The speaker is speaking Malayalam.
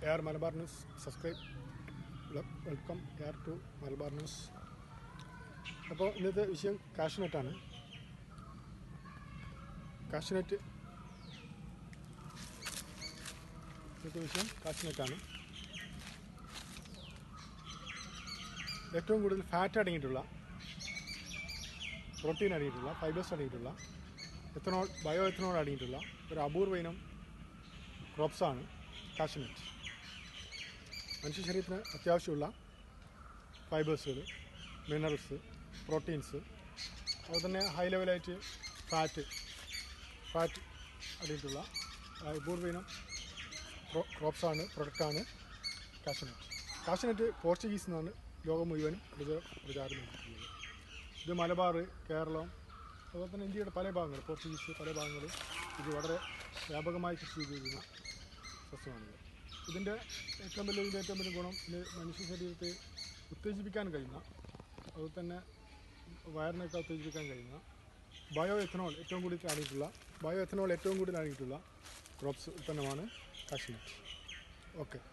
air Malabar news subscribe welcome air to Malabar news അപ്പോൾ ഇന്നത്തെ വിഷയം കാഷ്നെറ്റാണ് കാഷ്നെറ്റ് ഇന്നത്തെ വിഷയം കാഷ്നെറ്റാണ് ഏറ്റവും കൂടുതൽ ഫാറ്റ് അടങ്ങിയിട്ടുള്ള പ്രോട്ടീൻ അടങ്ങിയിട്ടുള്ള ഫൈബേഴ്സ് അടങ്ങിയിട്ടുള്ള എത്തനോൾ ബയോ എത്തനോൾ അടങ്ങിയിട്ടുള്ള ഒരു അപൂർവ ഇനം ക്രോപ്സാണ് കാഷ്നെറ്റ് മനുഷ്യ ശരീരത്തിന് അത്യാവശ്യമുള്ള ഫൈബേഴ്സുകൾ മിനറൽസ് പ്രോട്ടീൻസ് അതുപോലെ തന്നെ ഹൈ ലെവലായിട്ട് ഫാറ്റ് ഫാറ്റ് അടങ്ങിയിട്ടുള്ള അപൂർവ ഇനം ക്രോപ്സാണ് പ്രൊഡക്റ്റാണ് കാഷ്നെറ്റ് കാഷ്നെറ്റ് പോർച്ചുഗീസ് എന്നാണ് ലോകം മുഴുവനും പ്രചാ പ്രചാരം നൽകിയിട്ടുള്ളത് ഇത് മലബാർ കേരളം അതുപോലെ തന്നെ ഇന്ത്യയുടെ പല ഭാഗങ്ങൾ പോർച്ചുഗീസ് പല ഭാഗങ്ങളും ഇത് വളരെ വ്യാപകമായി കൃഷി ചെയ്തിരുന്ന സസ്യമാണിത് ഇതിൻ്റെ ഏറ്റവും വലിയ ഇതിൻ്റെ ഏറ്റവും വലിയ ഗുണം ഇത് മനുഷ്യ ശരീരത്തെ ഉത്തേജിപ്പിക്കാൻ കഴിയുന്ന അതുപോലെ തന്നെ വയറിനൊക്കെ ഉത്തേജിപ്പിക്കാൻ കഴിയുന്ന ബയോ എഥനോൾ ഏറ്റവും കൂടുതൽ അടങ്ങിയിട്ടുള്ള ബയോ എഥനോൾ ഏറ്റവും കൂടുതൽ അടങ്ങിയിട്ടുള്ള ക്രോപ്സ് ഉൽപ്പന്നമാണ് കാഷ്നെറ്റ് ഓക്കെ